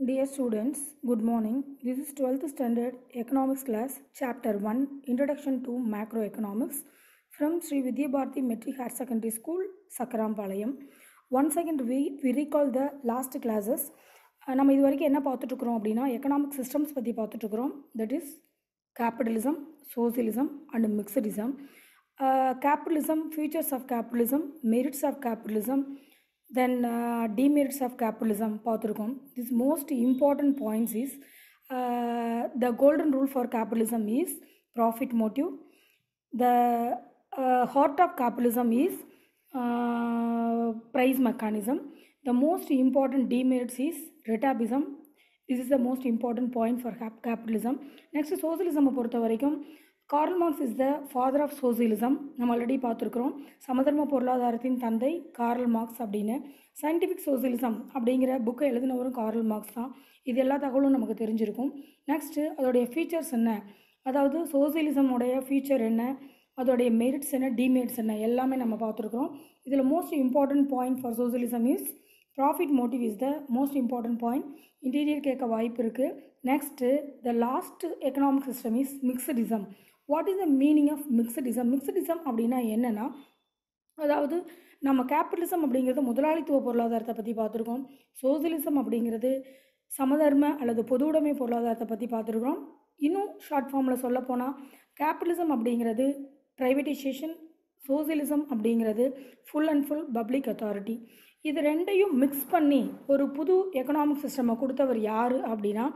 Dear students, good morning. This is 12th standard economics class, chapter 1, Introduction to Macroeconomics from Sri Vidya Bharati Metric Higher Secondary School, Sakarampalayam. Once again, we, we recall the last classes. அஹ் நம்ம இது வரைக்கும் என்ன பார்த்துட்ருக்குறோம் அப்படின்னா economic systems பற்றி பார்த்துட்ருக்குறோம் that is capitalism socialism and mixedism capitalism features of capitalism merits of capitalism then demerits of capitalism பார்த்துருக்கோம் this most important points is the golden rule for capitalism is profit motive the uh, heart of capitalism is uh, price mechanism the most important demerits is retabism this is the most important point for cap- capitalism next socialism பொறுத்த வரைக்கும் Karl Marx is the father of socialism நம்ம already பார்த்துருக்குறோம் சமதர்ம பொருளாதாரத்தின் தந்தை Karl Marx அப்படின்னு scientific socialism அப்படிங்கிற புக்கை எழுதினவரும் கார்ல் மார்க்ஸ் தான் இது எல்லா தகவலும் நமக்கு தெரிஞ்சிருக்கும் நெக்ஸ்ட்டு அதோடைய ஃபீச்சர்ஸ் என்ன அதாவது சோசியலிசமுடைய ஃபியூச்சர் என்ன அதோடைய மெரிட்ஸ் என்ன டிமெரிட்ஸ் என்ன எல்லாமே நம்ம பார்த்துருக்குறோம் இதில் most important point for socialism is profit motive is the most important point interior கேட்க வாய்ப்பு இருக்குது next the last economic system is mixedism what is the meaning of mixedism mixedism அப்படின்னா என்னென்னா அதாவது நம்ம கேபிட்டலிசம் அப்படிங்கிறது முதலாளித்துவ பொருளாதாரத்தை பற்றி பார்த்துருக்கோம் சோசியலிசம் அப்படிங்கிறது சமதர்ம அல்லது பொது உடைமை பொருளாதாரத்தை பற்றி பார்த்துருக்கோம் இன்னும் ஷார்ட் ஃபார்மில் சொல்லப்போனால் கேபிட்டலிசம் அப்படிங்கிறது ப்ரைவேட்டைசேஷன் சோசியலிசம் அப்படிங்கிறது full and full public authority இது ரெண்டையும் மிக்ஸ் பண்ணி ஒரு புது எக்கனாமிக் சிஸ்டமை கொடுத்தவர் யார் அப்படின்னா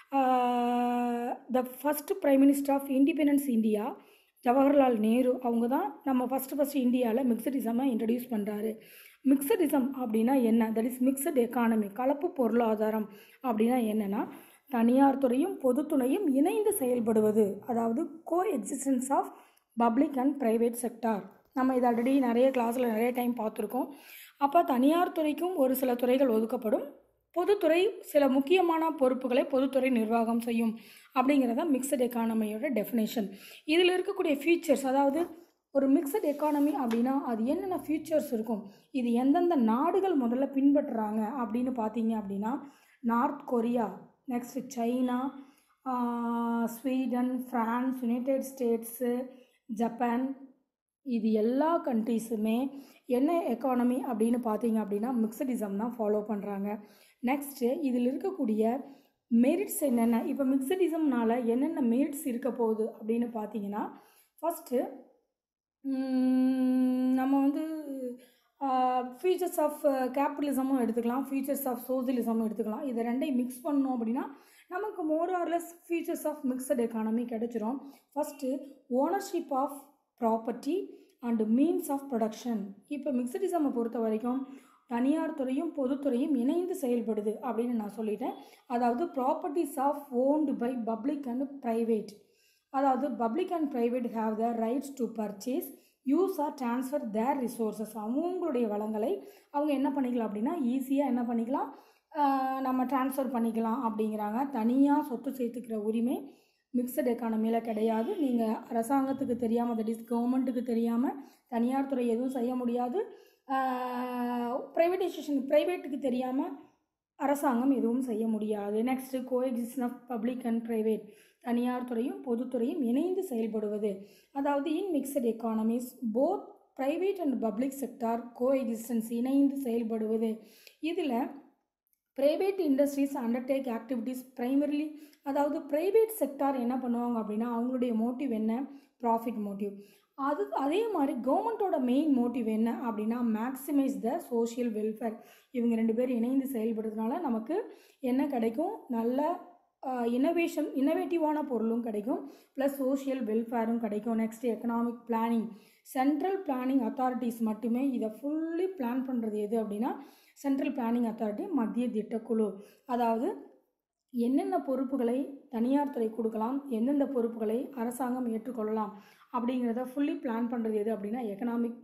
the first prime minister of independence India Jawaharlal Nehru அவங்க தான் நம்ம ஃபஸ்ட்டு ஃபஸ்ட்டு இந்தியாவில் மிக்சடிசமை இன்ட்ரடியூஸ் பண்ணுறாரு மிக்சடிசம் அப்படின்னா என்ன தட் இஸ் மிக்சட் எக்கானமி கலப்பு பொருளாதாரம் அப்படின்னா என்னென்னா தனியார் துறையும் பொதுத்துறையும் இணைந்து செயல்படுவது அதாவது coexistence of public and private sector நம்ம இது ஆல்ரெடி நிறைய கிளாஸில் நிறைய டைம் பார்த்துருக்கோம் அப்போ தனியார் துறைக்கும் ஒரு சில துறைகள் ஒதுக்கப்படும் பொதுத்துறை சில முக்கியமான பொறுப்புகளை பொதுத்துறை நிர்வாகம் செய்யும் அப்படிங்கிறத மிக்சட் எக்கானமியோட டெஃபினேஷன் இதில் இருக்கக்கூடிய ஃபீச்சர்ஸ் அதாவது ஒரு மிக்சட் எக்கானமி அப்படின்னா அது என்னென்ன ஃபீச்சர்ஸ் இருக்கும் இது எந்தெந்த நாடுகள் முதல்ல பின்பற்றுறாங்க அப்படின்னு பார்த்தீங்க அப்படின்னா North Korea next China Sweden France United States Japan இது எல்லா கண்ட்ரீஸுமே என்ன எக்கானமி அப்படின்னு பார்த்தீங்க அப்படின்னா மிக்சடிசம் தான் ஃபாலோ பண்ணுறாங்க நெக்ஸ்ட்டு இதில் இருக்கக்கூடிய மெரிட்ஸ் என்னென்ன இப்போ மிக்சடிசம்னால என்னென்ன மெரிட்ஸ் இருக்க போகுது அப்படின்னு பார்த்தீங்கன்னா ஃபஸ்ட்டு நம்ம வந்து ஃபீச்சர்ஸ் ஆஃப் கேபிட்டலிசமும் எடுத்துக்கலாம் ஃபீச்சர்ஸ் ஆஃப் சோசியலிசமும் எடுத்துக்கலாம் இதை ரெண்டையும் மிக்ஸ் பண்ணோம் அப்படின்னா நமக்கு more or less features of mixed economy கிடைச்சிரும் first ownership of property and means of production இப்போ மிக்சடிசமை பொறுத்த வரைக்கும் தனியார் துறையும் பொதுத்துறையும் இணைந்து செயல்படுது அப்படின்னு நான் சொல்லிட்டேன் அதாவது properties of owned by public and private அதாவது public and private have the rights to purchase use or transfer their resources அவங்களுடைய வளங்களை அவங்க என்ன பண்ணிக்கலாம் அப்படின்னா ஈஸியாக என்ன பண்ணிக்கலாம் நம்ம ட்ரான்ஸ்ஃபர் பண்ணிக்கலாம் அப்படிங்கிறாங்க தனியாக சொத்து சேர்த்துக்கிற உரிமை மிக்சட் எக்கானமியில் கிடையாது நீங்கள் அரசாங்கத்துக்கு தெரியாமல் தட் இஸ் கவர்மெண்ட்டுக்கு தெரியாமல் தனியார் துறை எதுவும் செய்ய முடியாது ப்ரைவேட்டைசேஷன் ப்ரைவேட்டுக்கு தெரியாமல் அரசாங்கம் எதுவும் செய்ய முடியாது next coexistence of public and private தனியார் துறையும் பொதுத்துறையும் இணைந்து செயல்படுவது அதாவது in mixed economies both private and public sector coexistence இணைந்து செயல்படுவது இதில் private industries undertake activities primarily அதாவது ப்ரைவேட் செக்டார் என்ன பண்ணுவாங்க அப்படின்னா அவங்களுடைய மோட்டிவ் என்ன ப்ராஃபிட் மோட்டிவ் அது அதே மாதிரி கவர்மெண்ட்டோட மெயின் மோட்டிவ் என்ன அப்படின்னா மேக்ஸிமைஸ் த சோஷியல் வெல்ஃபேர் இவங்க ரெண்டு பேரும் இணைந்து செயல்படுறதுனால நமக்கு என்ன கிடைக்கும் நல்ல இன்னோவேஷன் இன்னோவேட்டிவான பொருளும் கிடைக்கும் ப்ளஸ் சோஷியல் வெல்ஃபேரும் கிடைக்கும் next economic planning central planning authorities மட்டுமே இதை ஃபுல்லி பிளான் பண்ணுறது எது அப்படின்னா சென்ட்ரல் பிளானிங் அத்தாரிட்டி மத்திய திட்டக்குழு அதாவது என்னென்ன பொறுப்புகளை தனியார் துறை கொடுக்கலாம் எந்தெந்த பொறுப்புகளை அரசாங்கம் ஏற்றுக்கொள்ளலாம் அப்படிங்கிறத ஃபுல்லி பிளான் பண்ணுறது எது அப்படின்னா எக்கனாமிக்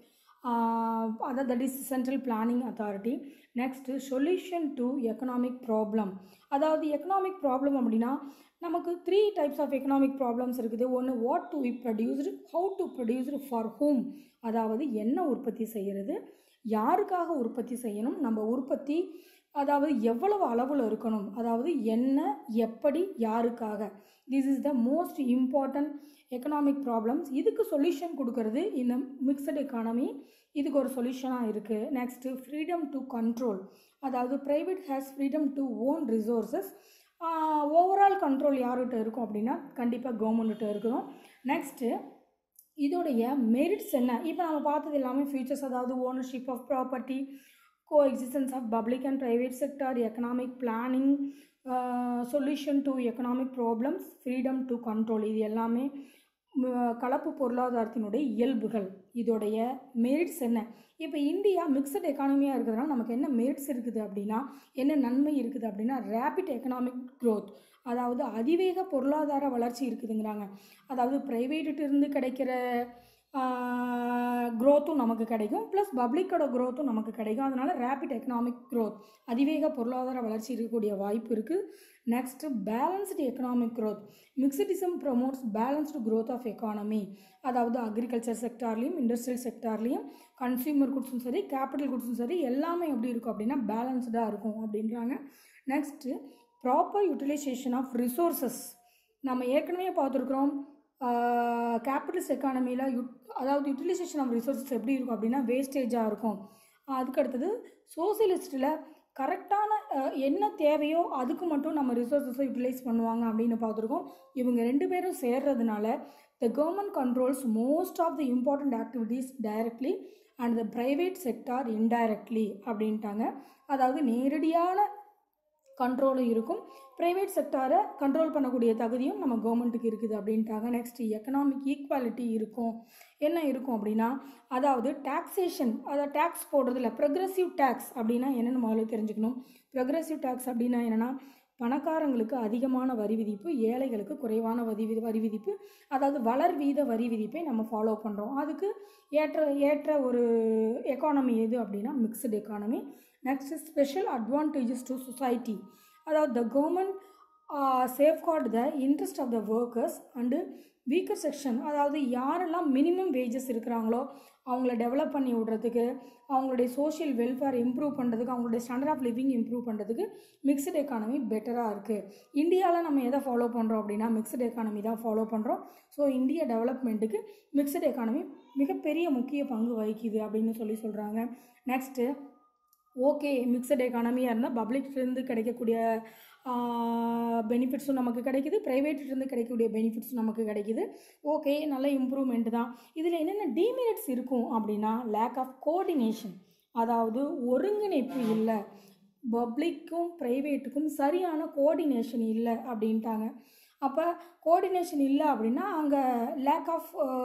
அதாவது that is central planning authority next solution to economic problem அதாவது எக்கனாமிக் ப்ராப்ளம் அப்படின்னா நமக்கு three types of economic problems இருக்குது ஒன்று what to be produced how to produced for whom அதாவது என்ன உற்பத்தி செய்கிறது யாருக்காக உற்பத்தி செய்யணும் நம்ம உற்பத்தி அதாவது எவ்வளவு அளவில் இருக்கணும் அதாவது என்ன எப்படி யாருக்காக this is the most important economic problems இதுக்கு சொல்யூஷன் கொடுக்கறது இந்த மிக்சட் எக்கானமி இதுக்கு ஒரு சொல்யூஷனாக இருக்குது நெக்ஸ்ட்டு ஃப்ரீடம் டு கண்ட்ரோல் அதாவது private has freedom to own resources overall control யார்கிட்ட இருக்கும் அப்படின்னா கண்டிப்பாக கவர்மெண்ட்கிட்ட இருக்கணும் நெக்ஸ்ட்டு இதோடைய மெரிட்ஸ் என்ன இப்போ நம்ம பார்த்தது எல்லாமே ஃபியூச்சர்ஸ் அதாவது ownership of property coexistence of public and private sector economic planning solution to economic problems freedom to control இது எல்லாமே கலப்பு பொருளாதாரத்தினுடைய இயல்புகள் இதோடைய மெரிட்ஸ் என்ன இப்போ இந்தியா மிக்சட் எக்கானமியாக இருக்கிறதுனால நமக்கு என்ன மெரிட்ஸ் இருக்குது அப்படின்னா என்ன நன்மை இருக்குது அப்படின்னா ரேபிட் எக்கனாமிக் க்ரோத் அதாவது அதிவேக பொருளாதார வளர்ச்சி இருக்குதுங்கிறாங்க அதாவது ப்ரைவேட்டு இருந்து கிடைக்கிற க்ரோத்தும் நமக்கு கிடைக்கும் ப்ளஸ் பப்ளிக்கோட க்ரோத்தும் நமக்கு கிடைக்கும் அதனால் ரேபிட் எக்கனாமிக் க்ரோத் அதிவேக பொருளாதார வளர்ச்சி இருக்கக்கூடிய வாய்ப்பு இருக்குது next balanced economic growth mixedism promotes balanced growth of economy அதாவது அக்ரிகல்ச்சர் செக்டார்லேயும் இண்டஸ்ட்ரியல் செக்டார்லேயும் கன்சியூமர் குட்ஸும் சரி கேபிட்டல் குட்ஸும் சரி எல்லாமே எப்படி இருக்கும் அப்படின்னா பேலன்ஸ்டாக இருக்கும் அப்படின்றாங்க next proper utilization of resources நம்ம ஏற்கனவே பார்த்துருக்குறோம் கேபிட்டலிஸ்ட் எக்கானமியில் யுட் அதாவது யூட்டிலைசேஷன் ஆஃப் ரிசோர்ஸஸ் எப்படி இருக்கும் அப்படின்னா வேஸ்டேஜாக இருக்கும் அதுக்கு அடுத்தது சோசியலிஸ்ட்டில் கரெக்டான என்ன தேவையோ அதுக்கு மட்டும் நம்ம ரிசோர்ஸஸை யூட்டிலைஸ் பண்ணுவாங்க அப்படின்னு பார்த்துருக்கோம் இவங்க ரெண்டு பேரும் சேர்றதுனால the government controls most of the important activities directly and the private sector indirectly அப்படின்ட்டாங்க அதாவது நேரடியான கண்ட்ரோலும் இருக்கும் ப்ரைவேட் செக்டாரை கண்ட்ரோல் பண்ணக்கூடிய தகுதியும் நம்ம கவர்மெண்ட்டுக்கு இருக்குது அப்படின்ட்டாங்க நெக்ஸ்ட் எக்கனாமிக் ஈக்குவாலிட்டி இருக்கும் என்ன இருக்கும் அப்படின்னா அதாவது டாக்ஸேஷன் அதாவது டேக்ஸ் போடுறதுல ப்ரொக்ரெசிவ் டேக்ஸ் அப்படின்னா என்னென்னு முதல்ல தெரிஞ்சுக்கணும் ப்ரொக்ரெசிவ் டேக்ஸ் அப்படின்னா என்னென்னா பணக்காரங்களுக்கு அதிகமான வரி விதிப்பு ஏழைகளுக்கு குறைவான வரி வி வரி விதிப்பு அதாவது வளர் வீத வரி விதிப்பை நம்ம ஃபாலோ பண்ணுறோம் அதுக்கு ஏற்ற ஏற்ற ஒரு எக்கானமி எது அப்படின்னா mixed economy next special advantages to society அதாவது the government safeguard the interest of the workers and weaker section அதாவது யாரெல்லாம் மினிமம் வேஜஸ் இருக்கிறாங்களோ அவங்கள டெவலப் பண்ணி விடுறதுக்கு அவங்களுடைய சோஷியல் வெல்ஃபேர் இம்ப்ரூவ் பண்ணுறதுக்கு அவங்களுடைய ஸ்டாண்டர்ட் ஆஃப் லிவிங் இம்ப்ரூவ் பண்ணுறதுக்கு மிக்சட் எக்கானமி பெட்டராக இருக்குது இந்தியாவில் நம்ம எதை ஃபாலோ பண்ணுறோம் அப்படின்னா மிக்சட் எக்கானமி தான் ஃபாலோ பண்ணுறோம் ஸோ இந்திய டெவலப்மெண்ட்டுக்கு மிக்சட் எக்கானமி மிகப்பெரிய முக்கிய பங்கு வகிக்குது அப்படின்னு சொல்லி சொல்கிறாங்க நெக்ஸ்ட்டு ஓகே மிக்சட் எக்கானமியாக இருந்தால் பப்ளிக்லேருந்து கிடைக்கக்கூடிய பெனிஃபிட்ஸும் நமக்கு கிடைக்குது ப்ரைவேட்லேருந்து கிடைக்கக்கூடிய பெனிஃபிட்ஸும் நமக்கு கிடைக்குது ஓகே நல்ல இம்ப்ரூவ்மெண்ட் தான் இதில் என்னென்ன டிமெரிட்ஸ் இருக்கும் அப்படின்னா லேக் ஆஃப் கோஆர்டினேஷன் அதாவது ஒருங்கிணைப்பு இல்லை பப்ளிக்கும் ப்ரைவேட்டுக்கும் சரியான கோஆர்டினேஷன் இல்லை அப்படின்ட்டாங்க அப்போ கோஆர்டினேஷன் இல்லை அப்படின்னா அங்கே லேக் ஆஃப்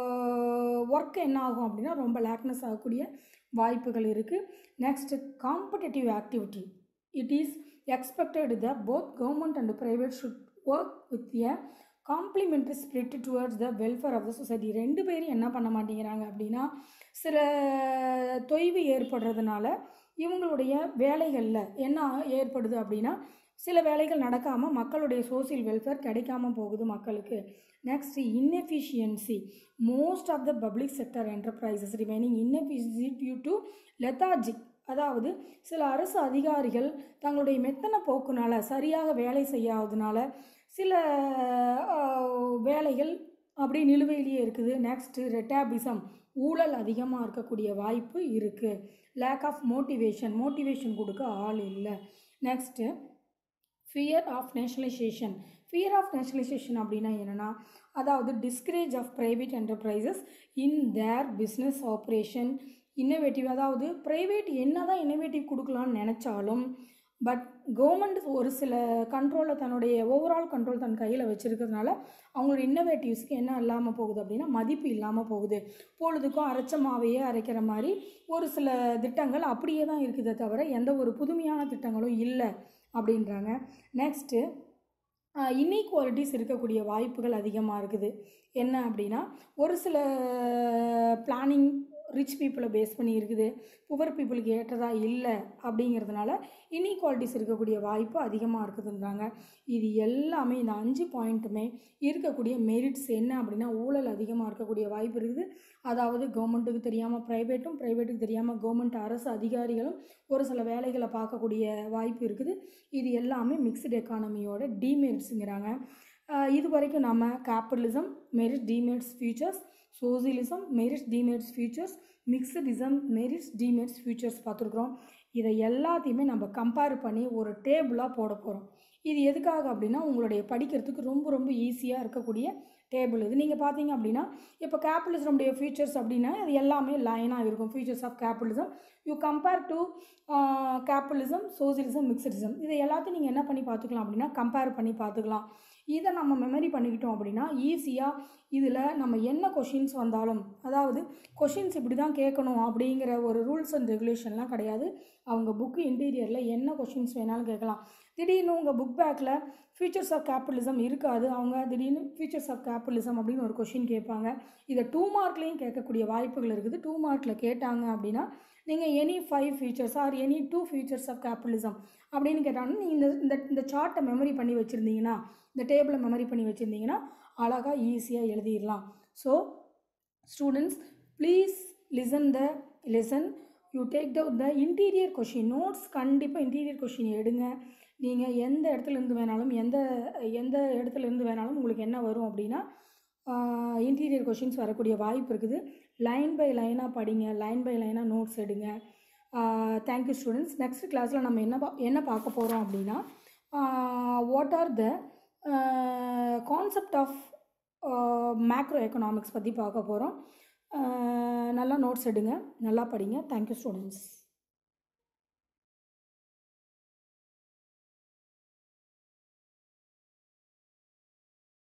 ஒர்க் என்ன ஆகும் அப்படின்னா ரொம்ப லேக்னஸ் ஆகக்கூடிய வாய்ப்புகள் இருக்குது next competitive activity it is expected the both government and private should work with a complimentary spirit towards the welfare of the society ரெண்டு பேரும் என்ன பண்ண மாட்டேங்கிறாங்க அப்படின்னா சில தொய்வு ஏற்படுறதுனால இவங்களுடைய வேலைகளில் என்ன ஏற்படுது அப்படின்னா சில வேலைகள் நடக்காமல் மக்களுடைய சோசியல் வெல்ஃபேர் கிடைக்காம போகுது மக்களுக்கு next inefficiency most of the public sector enterprises remaining inefficiency due to lethargic அதாவது சில அரசு அதிகாரிகள் தங்களுடைய மெத்தன போக்குனால சரியாக வேலை செய்யாததுனால சில வேலைகள் அப்படி நிலுவையிலேயே இருக்குது நெக்ஸ்ட்டு ரெட்டாபிசம் ஊழல் அதிகமாக இருக்கக்கூடிய வாய்ப்பு இருக்குது லேக் ஆஃப் மோட்டிவேஷன் மோட்டிவேஷன் கொடுக்க ஆள் இல்லை next fear of nationalization fear of nationalization அப்படின்னா என்னென்னா அதாவது discourage of private enterprises in their business operation innovative அதாவது ப்ரைவேட் என்ன தான் இன்னோவேட்டிவ் கொடுக்கலான்னு நினச்சாலும் பட் கவர்மெண்ட் ஒரு சில கண்ட்ரோலை தன்னுடைய ஓவரால் கண்ட்ரோல் தன் கையில் வச்சுருக்கிறதுனால அவங்களோட இன்னோவேட்டிவ்ஸ்க்கு என்ன இல்லாமல் போகுது அப்படின்னா மதிப்பு இல்லாமல் போகுது பொழுதுக்கும் அரைச்ச மாவையே அரைக்கிற மாதிரி ஒரு சில திட்டங்கள் அப்படியே தான் இருக்குதே தவிர எந்த ஒரு புதுமையான திட்டங்களும் இல்லை அப்படின்றாங்க நெக்ஸ்ட்டு இன்இக்வாலிட்டிஸ் இருக்கக்கூடிய வாய்ப்புகள் அதிகமாக இருக்குது என்ன அப்படின்னா ஒரு சில பிளானிங் ரிச் பீப்புளை பேஸ் பண்ணி இருக்குது புவர் பீப்புளுக்கு ஏற்றதா இல்லை அப்படிங்கிறதுனால இன்இக்வாலிட்டிஸ் இருக்கக்கூடிய வாய்ப்பு அதிகமாக இருக்குதுன்றாங்க இது எல்லாமே இந்த அஞ்சு பாயிண்ட்டுமே இருக்கக்கூடிய மெரிட்ஸ் என்ன அப்படின்னா ஊழல் அதிகமாக இருக்கக்கூடிய வாய்ப்பு இருக்குது அதாவது கவர்மெண்ட்டுக்கு தெரியாமல் ப்ரைவேட்டும் ப்ரைவேட்டுக்கு தெரியாமல் கவர்மெண்ட் அரசு அதிகாரிகளும் ஒரு சில வேலைகளை பார்க்கக்கூடிய வாய்ப்பு இருக்குது இது எல்லாமே மிக்சடு எக்கானமியோட டிமெரிட்ஸுங்கிறாங்க இது வரைக்கும் நம்ம capitalism merit demerits features socialism merits demerits features mixedism merits demerits features பார்த்துருக்குறோம் இதை எல்லாத்தையுமே நம்ம கம்பேர் பண்ணி ஒரு டேபிளாக போட போகிறோம் இது எதுக்காக அப்படின்னா உங்களுடைய படிக்கிறதுக்கு ரொம்ப ரொம்ப ஈஸியாக இருக்கக்கூடிய டேபிள் இது நீங்கள் பார்த்தீங்க அப்படின்னா இப்போ கேபிட்டலிசமுடைய ஃபீச்சர்ஸ் அப்படின்னா அது எல்லாமே லைனாக இருக்கும் features of capitalism you compare to capitalism socialism mixedism இதை எல்லாத்தையும் நீங்கள் என்ன பண்ணி பார்த்துக்கலாம் அப்படின்னா கம்பேர் பண்ணி பார்த்துக்கலாம் இதை நம்ம மெமரி பண்ணிக்கிட்டோம் அப்படின்னா ஈஸியாக இதில் நம்ம என்ன கொஷின்ஸ் வந்தாலும் அதாவது கொஷின்ஸ் இப்படி தான் கேட்கணும் அப்படிங்கிற ஒரு ரூல்ஸ் அண்ட் ரெகுலேஷன்லாம் கிடையாது அவங்க புக்கு இன்டீரியரில் என்ன கொஷின்ஸ் வேணாலும் கேட்கலாம் திடீர்னு உங்கள் புக் பேக்கில் ஃபீச்சர்ஸ் ஆஃப் கேபிட்டலிசம் இருக்காது அவங்க திடீர்னு ஃபீச்சர்ஸ் ஆஃப் கேபிட்டலிசம் அப்படின்னு ஒரு கொஷின் கேட்பாங்க இதை டூ மார்க்லேயும் கேட்கக்கூடிய வாய்ப்புகள் இருக்குது டூ மார்க்கில் கேட்டாங்க அப்படின்னா நீங்கள் any five features or any two features of capitalism அப்படின்னு கேட்டாங்கன்னா நீங்கள் இந்த இந்த இந்த சார்ட்டை மெமரி பண்ணி வச்சுருந்தீங்கன்னா இந்த டேபிளை மெமரி பண்ணி வச்சுருந்தீங்கன்னா அழகாக ஈஸியாக எழுதிடலாம் so students please listen the lesson you take the the interior question notes கண்டிப்பாக இன்டீரியர் கொஷின் எடுங்க நீங்கள் எந்த இடத்துலேருந்து வேணாலும் எந்த எந்த இடத்துலேருந்து வேணாலும் உங்களுக்கு என்ன வரும் அப்படின்னா இன்டீரியர் கொஷின்ஸ் வரக்கூடிய வாய்ப்பு இருக்குது லைன் பை லைனாக படிங்க லைன் பை லைனாக நோட்ஸ் எடுங்க தேங்க்யூ ஸ்டூடெண்ட்ஸ் நெக்ஸ்ட் கிளாஸில் நம்ம என்ன பா என்ன பார்க்க போகிறோம் அப்படின்னா what are the concept of macro economics பற்றி பார்க்க போகிறோம் நல்லா நோட்ஸ் எடுங்க நல்லா படிங்க தேங்க்யூ ஸ்டூடெண்ட்ஸ்